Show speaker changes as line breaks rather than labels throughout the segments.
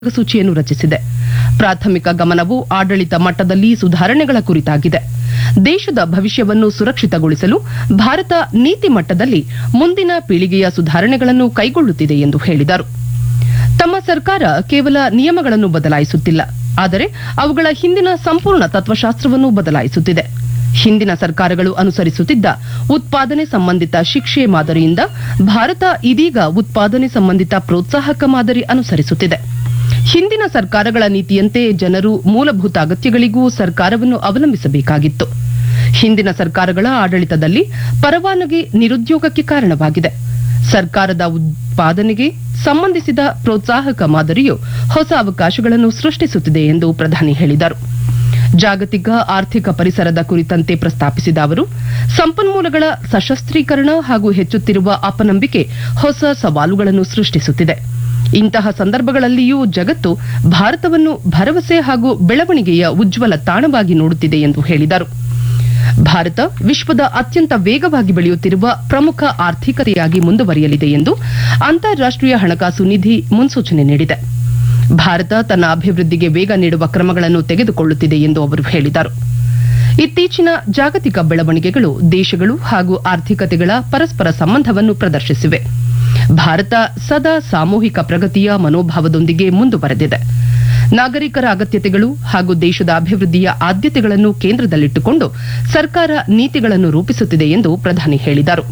ಮಾರ್ಗಸೂಚಿಯನ್ನು ರಚಿಸಿದೆ ಪ್ರಾಥಮಿಕ ಗಮನವು ಆಡಳಿತ ಮಟ್ಟದಲ್ಲಿ ಸುಧಾರಣೆಗಳ ಕುರಿತಾಗಿದೆ ದೇಶದ ಭವಿಷ್ಯವನ್ನು ಸುರಕ್ಷಿತಗೊಳಿಸಲು ಭಾರತ ನೀತಿ ಮಟ್ಟದಲ್ಲಿ ಮುಂದಿನ ಪೀಳಿಗೆಯ ಸುಧಾರಣೆಗಳನ್ನು ಕೈಗೊಳ್ಳುತ್ತಿದೆ ಎಂದು ಹೇಳಿದರು ತಮ್ಮ ಸರ್ಕಾರ ಕೇವಲ ನಿಯಮಗಳನ್ನು ಬದಲಾಯಿಸುತ್ತಿಲ್ಲ ಆದರೆ ಅವುಗಳ ಹಿಂದಿನ ಸಂಪೂರ್ಣ ತತ್ವಶಾಸ್ತ್ರವನ್ನು ಬದಲಾಯಿಸುತ್ತಿದೆ ಹಿಂದಿನ ಸರ್ಕಾರಗಳು ಅನುಸರಿಸುತ್ತಿದ್ದ ಉತ್ಪಾದನೆ ಸಂಬಂಧಿತ ಶಿಕ್ಷೆ ಮಾದರಿಯಿಂದ ಭಾರತ ಇದೀಗ ಉತ್ಪಾದನೆ ಸಂಬಂಧಿತ ಪ್ರೋತ್ಸಾಹಕ ಮಾದರಿ ಅನುಸರಿಸುತ್ತಿದೆ ಹಿಂದಿನ ಸರ್ಕಾರಗಳ ನೀತಿಯಂತೆ ಜನರು ಮೂಲಭೂತ ಅಗತ್ಯಗಳಿಗೂ ಸರ್ಕಾರವನ್ನು ಅವಲಂಬಿಸಬೇಕಾಗಿತ್ತು ಹಿಂದಿನ ಸರ್ಕಾರಗಳ ಆಡಳಿತದಲ್ಲಿ ಪರವಾನಗಿ ನಿರುದ್ಯೋಗಕ್ಕೆ ಕಾರಣವಾಗಿದೆ ಸರ್ಕಾರದ ಉತ್ಪಾದನೆಗೆ ಸಂಬಂಧಿಸಿದ ಪ್ರೋತ್ಸಾಹಕ ಮಾದರಿಯು ಹೊಸ ಅವಕಾಶಗಳನ್ನು ಸೃಷ್ಟಿಸುತ್ತಿದೆ ಎಂದು ಪ್ರಧಾನಿ ಹೇಳಿದರು ಜಾಗತಿಕ ಆರ್ಥಿಕ ಪರಿಸರದ ಕುರಿತಂತೆ ಪ್ರಸ್ತಾಪಿಸಿದ ಅವರು ಸಂಪನ್ಮೂಲಗಳ ಸಶಸ್ತ್ರೀಕರಣ ಹಾಗೂ ಹೆಚ್ಚುತ್ತಿರುವ ಅಪನಂಬಿಕೆ ಹೊಸ ಸವಾಲುಗಳನ್ನು ಸೃಷ್ಟಿಸುತ್ತಿದೆ ಇಂತಹ ಸಂದರ್ಭಗಳಲ್ಲಿಯೂ ಜಗತ್ತು ಭಾರತವನ್ನು ಭರವಸೆ ಹಾಗೂ ಬೆಳವಣಿಗೆಯ ಉಜ್ವಲ ತಾಣವಾಗಿ ನೋಡುತ್ತಿದೆ ಎಂದು ಹೇಳಿದರು ಭಾರತ ವಿಶ್ವದ ಅತ್ಯಂತ ವೇಗವಾಗಿ ಬೆಳೆಯುತ್ತಿರುವ ಪ್ರಮುಖ ಆರ್ಥಿಕತೆಯಾಗಿ ಮುಂದುವರಿಯಲಿದೆ ಎಂದು ಅಂತಾರಾಷ್ಟೀಯ ಹಣಕಾಸು ನಿಧಿ ಮುನ್ಸೂಚನೆ ನೀಡಿದೆ ಭಾರತ ತನ್ನ ಅಭಿವೃದ್ಧಿಗೆ ವೇಗ ನೀಡುವ ಕ್ರಮಗಳನ್ನು ತೆಗೆದುಕೊಳ್ಳುತ್ತಿದೆ ಎಂದು ಅವರು ಹೇಳಿದರು ಇತ್ತೀಚಿನ ಜಾಗತಿಕ ಬೆಳವಣಿಗೆಗಳು ದೇಶಗಳು ಹಾಗೂ ಆರ್ಥಿಕತೆಗಳ ಪರಸ್ಪರ ಸಂಬಂಧವನ್ನು ಪ್ರದರ್ಶಿಸಿವೆ ಭಾರತ ಸದಾ ಸಾಮೂಹಿಕ ಪ್ರಗತಿಯ ಮನೋಭಾವದೊಂದಿಗೆ ಮುಂದುವರೆದಿದೆ ನಾಗರಿಕರ ಅಗತ್ಯತೆಗಳು ಹಾಗೂ ದೇಶದ ಅಭಿವೃದ್ಧಿಯ ಆದ್ಯತೆಗಳನ್ನು ಕೇಂದ್ರದಲ್ಲಿಟ್ಟುಕೊಂಡು ಸರ್ಕಾರ ನೀತಿಗಳನ್ನು ರೂಪಿಸುತ್ತಿದೆ ಎಂದು ಪ್ರಧಾನಿ ಹೇಳಿದರು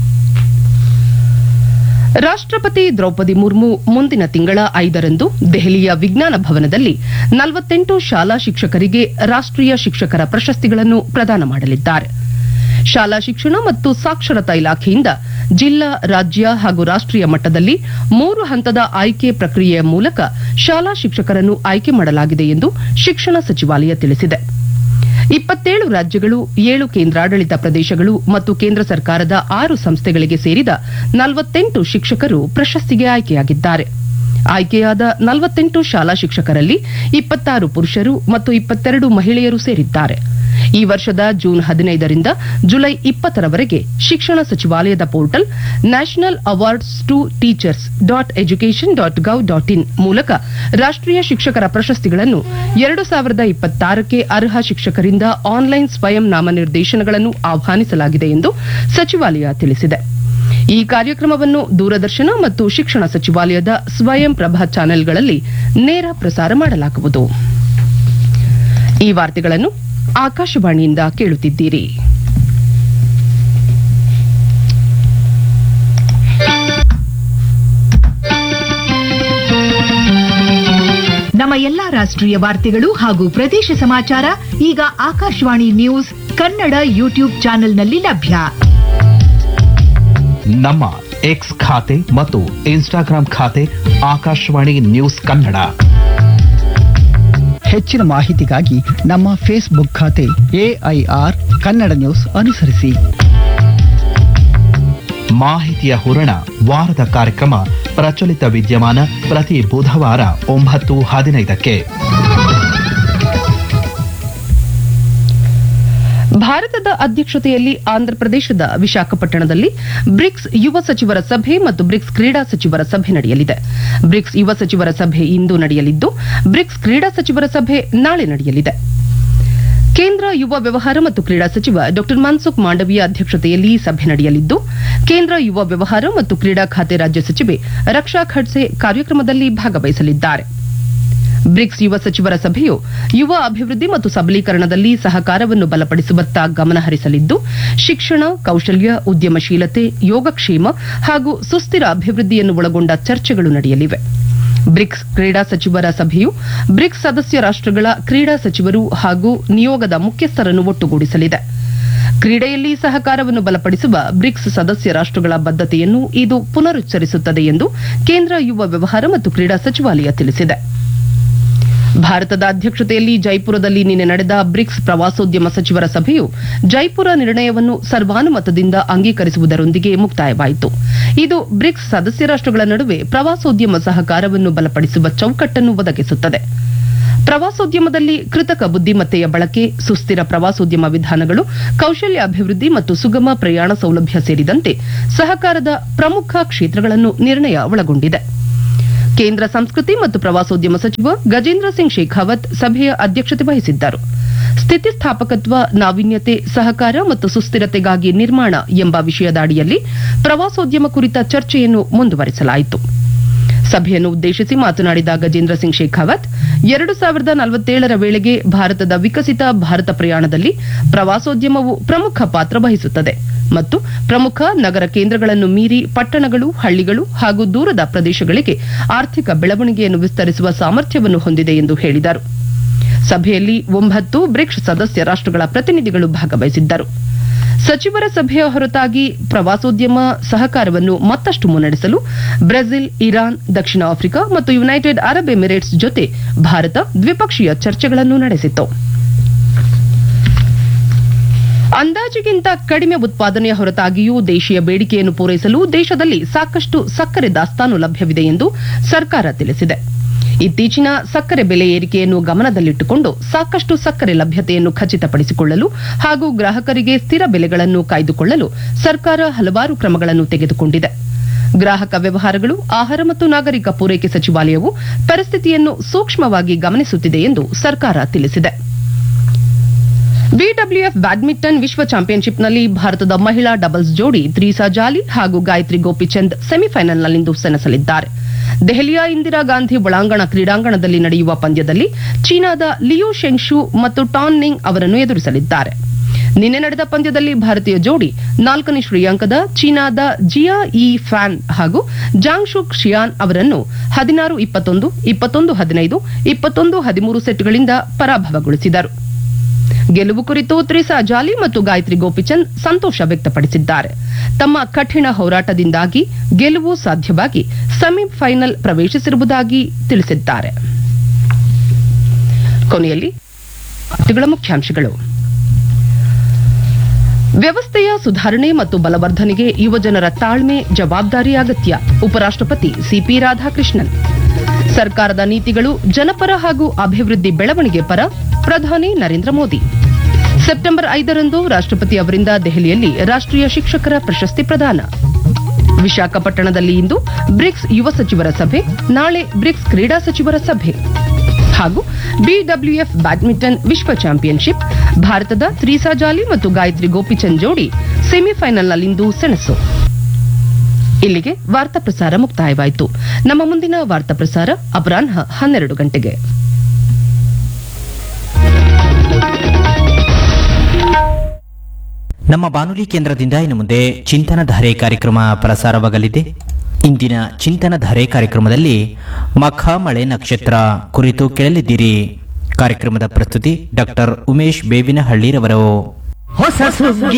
ರಾಷ್ಟಪತಿ ದ್ರೌಪದಿ ಮುರ್ಮು ಮುಂದಿನ ತಿಂಗಳ ಐದರಂದು ದೆಹಲಿಯ ವಿಜ್ಞಾನ ಭವನದಲ್ಲಿ ನಲವತ್ತೆಂಟು ಶಾಲಾ ಶಿಕ್ಷಕರಿಗೆ ರಾಷ್ಟೀಯ ಶಿಕ್ಷಕರ ಪ್ರಶಸ್ತಿಗಳನ್ನು ಪ್ರದಾನ ಮಾಡಲಿದ್ದಾರೆ ಶಾಲಾ ಶಿಕ್ಷಣ ಮತ್ತು ಸಾಕ್ಷರತಾ ಇಲಾಖೆಯಿಂದ ಜಿಲ್ಲಾ ರಾಜ್ಯ ಹಾಗೂ ರಾಷ್ಟೀಯ ಮಟ್ಟದಲ್ಲಿ ಮೂರು ಹಂತದ ಆಯ್ಕೆ ಪ್ರಕ್ರಿಯೆಯ ಮೂಲಕ ಶಾಲಾ ಶಿಕ್ಷಕರನ್ನು ಆಯ್ಕೆ ಮಾಡಲಾಗಿದೆ ಎಂದು ಶಿಕ್ಷಣ ಸಚಿವಾಲಯ ತಿಳಿಸಿದೆ ಇಪ್ಪತ್ತೇಳು ರಾಜ್ಯಗಳು ಏಳು ಕೇಂದ್ರಾಡಳಿತ ಪ್ರದೇಶಗಳು ಮತ್ತು ಕೇಂದ್ರ ಸರ್ಕಾರದ ಆರು ಸಂಸ್ಥೆಗಳಿಗೆ ಸೇರಿದ ನಲವತ್ತೆಂಟು ಶಿಕ್ಷಕರು ಪ್ರಶಸ್ತಿಗೆ ಆಯ್ಕೆಯಾಗಿದ್ದಾರೆ ಆಯ್ಕೆಯಾದ ನಲವತ್ತೆಂಟು ಶಾಲಾ ಶಿಕ್ಷಕರಲ್ಲಿ ಇಪ್ಪತ್ತಾರು ಪುರುಷರು ಮತ್ತು ಇಪ್ಪತ್ತೆರಡು ಮಹಿಳೆಯರು ಸೇರಿದ್ದಾರೆ ಈ ವರ್ಷದ ಜೂನ್ ಹದಿನೈದರಿಂದ ಜುಲೈ ಇಪ್ಪತ್ತರವರೆಗೆ ಶಿಕ್ಷಣ ಸಚಿವಾಲಯದ portal national awards to teachers dot education dot gov dot in ಮೂಲಕ ರಾಷ್ಟೀಯ ಶಿಕ್ಷಕರ ಪ್ರಶಸ್ತಿಗಳನ್ನು ಎರಡು ಸಾವಿರದ ಇಪ್ಪತ್ತಾರಕ್ಕೆ ಅರ್ಹ ಶಿಕ್ಷಕರಿಂದ ಆನ್ಲೈನ್ ಸ್ವಯಂ ನಾಮನಿರ್ದೇಶನಗಳನ್ನು ಆಹ್ವಾನಿಸಲಾಗಿದೆ ಎಂದು ಸಚಿವಾಲಯ ತಿಳಿಸಿದೆ ಈ ಕಾರ್ಯಕ್ರಮವನ್ನು ದೂರದರ್ಶನ ಮತ್ತು ಶಿಕ್ಷಣ ಸಚಿವಾಲಯದ ಸ್ವಯಂ ಪ್ರಭಾ ಚಾನೆಲ್ಗಳಲ್ಲಿ ನೇರ ಪ್ರಸಾರ ಮಾಡಲಾಗುವುದು ಈ ವಾರ್ತೆಗಳನ್ನು ಆಕಾಶವಾಣಿಯಿಂದ ಕೇಳುತ್ತಿದ್ದೀರಿ
ನಮ್ಮ ಎಲ್ಲಾ ರಾಷ್ಟ್ರೀಯ ವಾರ್ತೆಗಳು ಹಾಗೂ ಪ್ರದೇಶ ಸಮಾಚಾರ ಈಗ ಆಕಾಶವಾಣಿ ನ್ಯೂಸ್ ಕನ್ನಡ ಯೂಟ್ಯೂಬ್ ಚಾನೆಲ್ನಲ್ಲಿ ಲಭ್ಯ
ನಮ್ಮ ಎಕ್ಸ್ ಖಾತೆ ಮತ್ತು ಇನ್ಸ್ಟಾಗ್ರಾಂ ಖಾತೆ ಆಕಾಶವಾಣಿ ನ್ಯೂಸ್ ಕನ್ನಡ
ಹೆಚ್ಚಿನ ಮಾಹಿತಿಗಾಗಿ ನಮ್ಮ ಫೇಸ್ಬುಕ್ ಖಾತೆ ಎಐಆರ್ ಕನ್ನಡ ನ್ಯೂಸ್ ಅನುಸರಿಸಿ
ಮಾಹಿತಿಯ ಹೂರಣ ವಾರದ ಕಾರ್ಯಕ್ರಮ ಪ್ರಚಲಿತ ವಿದ್ಯಮಾನ ಪ್ರತಿ ಬುಧವಾರ ಒಂಬತ್ತು ಹದಿನೈದಕ್ಕೆ
ಭಾರತದ ಅಧ್ಯಕ್ಷತೆಯಲ್ಲಿ ಆಂಧ್ರಪ್ರದೇಶದ ವಿಶಾಖಪಟ್ಟಣದಲ್ಲಿ ಬ್ರಿಕ್ಸ್ ಯುವ ಸಚಿವರ ಸಭೆ ಮತ್ತು ಬ್ರಿಕ್ಸ್ ಕ್ರೀಡಾ ಸಚಿವರ ಸಭೆ ನಡೆಯಲಿದೆ ಬ್ರಿಕ್ಸ್ ಯುವ ಸಚಿವರ ಸಭೆ ಇಂದು ನಡೆಯಲಿದ್ದು ಬ್ರಿಕ್ಸ್ ಕ್ರೀಡಾ ಸಚಿವರ ಸಭೆ ನಾಳೆ ನಡೆಯಲಿದೆ ಕೇಂದ್ರ ಯುವ ವ್ಯವಹಾರ ಮತ್ತು ಕ್ರೀಡಾ ಸಚಿವ ಡಾ ಮನ್ಸುಖ್ ಮಾಂಡವಿಯ ಅಧ್ಯಕ್ಷತೆಯಲ್ಲಿ ಸಭೆ ನಡೆಯಲಿದ್ದು ಕೇಂದ್ರ ಯುವ ವ್ಯವಹಾರ ಮತ್ತು ಕ್ರೀಡಾ ಖಾತೆ ರಾಜ್ಯ ಸಚಿವೆ ರಕ್ಷಾ ಖಡ್ಸೆ ಕಾರ್ಯಕ್ರಮದಲ್ಲಿ ಭಾಗವಹಿಸಲಿದ್ದಾರೆ ಬ್ರಿಕ್ಸ್ ಯುವ ಸಚಿವರ ಸಭೆಯು ಯುವ ಅಭಿವೃದ್ಧಿ ಮತ್ತು ಸಬಲೀಕರಣದಲ್ಲಿ ಸಹಕಾರವನ್ನು ಬಲಪಡಿಸುವತ್ತ ಗಮನ ಹರಿಸಲಿದ್ದು ಶಿಕ್ಷಣ ಕೌಶಲ್ಯ ಉದ್ಯಮಶೀಲತೆ ಯೋಗಕ್ಷೇಮ ಹಾಗೂ ಸುಸ್ಥಿರ ಅಭಿವೃದ್ಧಿಯನ್ನು ಒಳಗೊಂಡ ಚರ್ಚೆಗಳು ನಡೆಯಲಿವೆ ಬ್ರಿಕ್ಸ್ ಕ್ರೀಡಾ ಸಚಿವರ ಸಭೆಯು ಬ್ರಿಕ್ಸ್ ಸದಸ್ಯ ರಾಷ್ಟಗಳ ಕ್ರೀಡಾ ಸಚಿವರು ಹಾಗೂ ನಿಯೋಗದ ಮುಖ್ಯಸ್ಥರನ್ನು ಒಟ್ಟುಗೂಡಿಸಲಿದೆ ಕ್ರೀಡೆಯಲ್ಲಿ ಸಹಕಾರವನ್ನು ಬಲಪಡಿಸುವ ಬ್ರಿಕ್ಸ್ ಸದಸ್ಯ ರಾಷ್ಟಗಳ ಬದ್ಧತೆಯನ್ನು ಇದು ಪುನರುಚ್ಚರಿಸುತ್ತದೆ ಎಂದು ಕೇಂದ್ರ ಯುವ ವ್ಯವಹಾರ ಮತ್ತು ಕ್ರೀಡಾ ಸಚಿವಾಲಯ ತಿಳಿಸಿದೆ ಭಾರತದ ಅಧ್ಯಕ್ಷತೆಯಲ್ಲಿ ಜೈಪುರದಲ್ಲಿ ನಿನ್ನೆ ನಡೆದ ಬ್ರಿಕ್ಸ್ ಪ್ರವಾಸೋದ್ಯಮ ಸಚಿವರ ಸಭೆಯು ಜೈಪುರ ನಿರ್ಣಯವನ್ನು ಸರ್ವಾನುಮತದಿಂದ ಅಂಗೀಕರಿಸುವುದರೊಂದಿಗೆ ಮುಕ್ತಾಯವಾಯಿತು ಇದು ಬ್ರಿಕ್ಸ್ ಸದಸ್ಯ ರಾಷ್ಟಗಳ ನಡುವೆ ಪ್ರವಾಸೋದ್ಯಮ ಸಹಕಾರವನ್ನು ಬಲಪಡಿಸುವ ಚೌಕಟ್ಟನ್ನು ಒದಗಿಸುತ್ತದೆ ಪ್ರವಾಸೋದ್ಯಮದಲ್ಲಿ ಕೃತಕ ಬುದ್ದಿಮತ್ತೆಯ ಬಳಕೆ ಸುಸ್ಥಿರ ಪ್ರವಾಸೋದ್ಯಮ ವಿಧಾನಗಳು ಕೌಶಲ್ಯ ಅಭಿವೃದ್ಧಿ ಮತ್ತು ಸುಗಮ ಪ್ರಯಾಣ ಸೌಲಭ್ಯ ಸೇರಿದಂತೆ ಸಹಕಾರದ ಪ್ರಮುಖ ಕ್ಷೇತ್ರಗಳನ್ನು ನಿರ್ಣಯ ಒಳಗೊಂಡಿದೆ ಕೇಂದ್ರ ಸಂಸ್ಕೃತಿ ಮತ್ತು ಪ್ರವಾಸೋದ್ಯಮ ಸಚಿವ ಗಜೇಂದ್ರ ಸಿಂಗ್ ಶೇಖಾವತ್ ಸಭೆಯ ಅಧ್ಯಕ್ಷತೆ ವಹಿಸಿದ್ದರು ಸ್ಥಿತಿಸ್ಥಾಪಕತ್ವ ನಾವೀನ್ಯತೆ ಸಹಕಾರ ಮತ್ತು ಸುಸ್ಥಿರತೆಗಾಗಿ ನಿರ್ಮಾಣ ಎಂಬ ವಿಷಯದ ಅಡಿಯಲ್ಲಿ ಪ್ರವಾಸೋದ್ಯಮ ಕುರಿತ ಚರ್ಚೆಯನ್ನು ಮುಂದುವರಿಸಲಾಯಿತು ಸಭೆಯನ್ನು ಉದ್ದೇಶಿಸಿ ಮಾತನಾಡಿದ ಗಜೇಂದ್ರ ಸಿಂಗ್ ಶೇಖಾವತ್ ಎರಡು ಸಾವಿರದ ನಲವತ್ತೇಳರ ವೇಳೆಗೆ ಭಾರತದ ವಿಕಸಿತ ಭಾರತ ಪ್ರಯಾಣದಲ್ಲಿ ಪ್ರವಾಸೋದ್ಯಮವು ಪ್ರಮುಖ ಪಾತ್ರ ವಹಿಸುತ್ತದೆ ಮತ್ತು ಪ್ರಮುಖ ನಗರ ಕೇಂದ್ರಗಳನ್ನು ಮೀರಿ ಪಟ್ಟಣಗಳು ಹಳ್ಳಿಗಳು ಹಾಗೂ ದೂರದ ಪ್ರದೇಶಗಳಿಗೆ ಆರ್ಥಿಕ ಬೆಳವಣಿಗೆಯನ್ನು ವಿಸ್ತರಿಸುವ ಸಾಮರ್ಥ್ಯವನ್ನು ಹೊಂದಿದೆ ಎಂದು ಹೇಳಿದರು ಸಭೆಯಲ್ಲಿ ಒಂಬತ್ತು ಬ್ರಿಕ್ಸ್ ಸದಸ್ಯ ರಾಷ್ಟಗಳ ಪ್ರತಿನಿಧಿಗಳು ಭಾಗವಹಿಸಿದ್ದರು ಸಚಿವರ ಸಭೆಯ ಹೊರತಾಗಿ ಪ್ರವಾಸೋದ್ಯಮ ಸಹಕಾರವನ್ನು ಮತ್ತಷ್ಟು ಮುನ್ನಡೆಸಲು ಬ್ರೆಜಿಲ್ ಇರಾನ್ ದಕ್ಷಿಣ ಆಫ್ರಿಕಾ ಮತ್ತು ಯುನೈಟೆಡ್ ಅರಬ್ ಎಮಿರೇಟ್ಸ್ ಜೊತೆ ಭಾರತ ದ್ವಿಪಕ್ಷೀಯ ಚರ್ಚೆಗಳನ್ನು ನಡೆಸಿತು ಅಂದಾಜಿಗಿಂತ ಕಡಿಮೆ ಉತ್ಪಾದನೆಯ ಹೊರತಾಗಿಯೂ ದೇಶೀಯ ಬೇಡಿಕೆಯನ್ನು ಪೂರೈಸಲು ದೇಶದಲ್ಲಿ ಸಾಕಷ್ಟು ಸಕ್ಕರೆ ದಾಸ್ತಾನು ಲಭ್ಯವಿದೆ ಎಂದು ಸರ್ಕಾರ ತಿಳಿಸಿದೆ ಇತ್ತೀಚಿನ ಸಕ್ಕರೆ ಬೆಲೆ ಏರಿಕೆಯನ್ನು ಗಮನದಲ್ಲಿಟ್ಟುಕೊಂಡು ಸಾಕಷ್ಟು ಸಕ್ಕರೆ ಲಭ್ಯತೆಯನ್ನು ಖಚಿತಪಡಿಸಿಕೊಳ್ಳಲು ಹಾಗೂ ಗ್ರಾಹಕರಿಗೆ ಸ್ಥಿರ ಬೆಲೆಗಳನ್ನು ಕಾಯ್ದುಕೊಳ್ಳಲು ಸರ್ಕಾರ ಹಲವಾರು ಕ್ರಮಗಳನ್ನು ತೆಗೆದುಕೊಂಡಿದೆ ಗ್ರಾಹಕ ವ್ಯವಹಾರಗಳು ಆಹಾರ ಮತ್ತು ನಾಗರಿಕ ಪೂರೈಕೆ ಸಚಿವಾಲಯವು ಪರಿಸ್ಥಿತಿಯನ್ನು ಸೂಕ್ಷ್ಮವಾಗಿ ಗಮನಿಸುತ್ತಿದೆ ಎಂದು ಸರ್ಕಾರ ತಿಳಿಸಿದೆ ಬಿಡಬ್ಲ್ಯೂಎಫ್ ಬ್ಯಾಡ್ಮಿಂಟನ್ ವಿಶ್ವ ಚಾಂಪಿಯನ್ಶಿಪ್ನಲ್ಲಿ ಭಾರತದ ಮಹಿಳಾ ಡಬಲ್ಸ್ ಜೋಡಿ ತ್ರೀಸಾ ಜಾಲಿ ಹಾಗೂ ಗಾಯತ್ರಿ ಗೋಪಿಚಂದ್ ಸೆಮಿಫೈನಲ್ನಲ್ಲಿಂದು ಸೆಣಸಲಿದ್ದಾರೆ ದೆಹಲಿಯ ಇಂದಿರಾ ಗಾಂಧಿ ಒಳಾಂಗಣ ಕ್ರೀಡಾಂಗಣದಲ್ಲಿ ನಡೆಯುವ ಪಂದ್ಯದಲ್ಲಿ ಚೀನಾದ ಲಿಯು ಶೆಂಗ್ಶು ಮತ್ತು ಟಾನ್ ನಿಂಗ್ ಅವರನ್ನು ಎದುರಿಸಲಿದ್ದಾರೆ ನಿನ್ನೆ ನಡೆದ ಪಂದ್ಯದಲ್ಲಿ ಭಾರತೀಯ ಜೋಡಿ ನಾಲ್ಕನೇ ಶ್ರೇಯಾಂಕದ ಚೀನಾದ ಜಿಯಾ ಇ ಫ್ಯಾನ್ ಹಾಗೂ ಜಾಂಗ್ ಶುಕ್ ಶಿಯಾನ್ ಅವರನ್ನು ಹದಿನಾರು ಇಪ್ಪತ್ತೊಂದು ಇಪ್ಪತ್ತೊಂದು ಹದಿನೈದು ಇಪ್ಪತ್ತೊಂದು ಹದಿಮೂರು ಸೆಟ್ಗಳಿಂದ ಪರಾಭವಗೊಳಿಸಿದರು ಗೆಲುವು ಕುರಿತು ತ್ರಿಸಾ ಜಾಲಿ ಮತ್ತು ಗಾಯತ್ರಿ ಗೋಪಿಚಂದ್ ಸಂತೋಷ ವ್ಯಕ್ತಪಡಿಸಿದ್ದಾರೆ ತಮ್ಮ ಕಠಿಣ ಹೋರಾಟದಿಂದಾಗಿ ಗೆಲುವು ಸಾಧ್ಯವಾಗಿ ಸೆಮಿಫೈನಲ್ ಪ್ರವೇಶಿಸಿರುವುದಾಗಿ ತಿಳಿಸಿದ್ದಾರೆ ಕೊನೆಯಲ್ಲಿ ವಾರ್ತೆಗಳ ಮುಖ್ಯಾಂಶಗಳು ವ್ಯವಸ್ಥೆಯ ಸುಧಾರಣೆ ಮತ್ತು ಬಲವರ್ಧನೆಗೆ ಯುವಜನರ ತಾಳ್ಮೆ ಜವಾಬ್ದಾರಿ ಅಗತ್ಯ ಉಪರಾಷ್ಟಪತಿ ಸಿಪಿ ರಾಧಾಕೃಷ್ಣನ್ ಸರ್ಕಾರದ ನೀತಿಗಳು ಜನಪರ ಹಾಗೂ ಅಭಿವೃದ್ಧಿ ಬೆಳವಣಿಗೆ ಪರ ಪ್ರಧಾನಿ ನರೇಂದ್ರ ಮೋದಿ ಸೆಪ್ಟೆಂಬರ್ ಐದರಂದು ರಾಷ್ಟಪತಿ ಅವರಿಂದ ದೆಹಲಿಯಲ್ಲಿ ರಾಷ್ಟೀಯ ಶಿಕ್ಷಕರ ಪ್ರಶಸ್ತಿ ಪ್ರದಾನ ವಿಶಾಖಪಟ್ಟಣದಲ್ಲಿ ಇಂದು ಬ್ರಿಕ್ಸ್ ಯುವ ಸಚಿವರ ಸಭೆ ನಾಳೆ ಬ್ರಿಕ್ಸ್ ಕ್ರೀಡಾ ಸಚಿವರ ಸಭೆ ಹಾಗೂ ಬಿಡಬ್ಲ್ಯೂಎಫ್ ಬ್ಯಾಡ್ಮಿಂಟನ್ ವಿಶ್ವ ಚಾಂಪಿಯನ್ಶಿಪ್ ಭಾರತದ ತ್ರೀಸಾ ಜಾಲಿ ಮತ್ತು ಗಾಯತ್ರಿ ಗೋಪಿಚಂದ್ ಜೋಡಿ ಸೆಮಿಫೈನಲ್ನಲ್ಲಿಂದು ಸೆಣಸು ಇಲ್ಲಿಗೆ ವಾರ್ತಾ ಪ್ರಸಾರ ಮುಕ್ತಾಯವಾಯಿತು ನಮ್ಮ ಮುಂದಿನ ವಾರ್ತಾ ಪ್ರಸಾರ ಅಪರಾಹ್ನ ಹನ್ನೆರಡು ಗಂಟೆಗೆ
ನಮ್ಮ ಬಾನುಲಿ ಕೇಂದ್ರದಿಂದ ಇನ್ನು ಮುಂದೆ ಚಿಂತನಧಾರೆ ಕಾರ್ಯಕ್ರಮ ಪ್ರಸಾರವಾಗಲಿದೆ ಇಂದಿನ ಚಿಂತನಧಾರೆ ಕಾರ್ಯಕ್ರಮದಲ್ಲಿ ಮಖ ಮಳೆ ನಕ್ಷತ್ರ ಕುರಿತು ಕೇಳಲಿದ್ದೀರಿ ಕಾರ್ಯಕ್ರಮದ ಪ್ರಸ್ತುತಿ ಡಾಕ್ಟರ್ ಉಮೇಶ್ ಬೇವಿನಹಳ್ಳಿರವರು
ಹೊಸ ಸುಗ್ಗಿ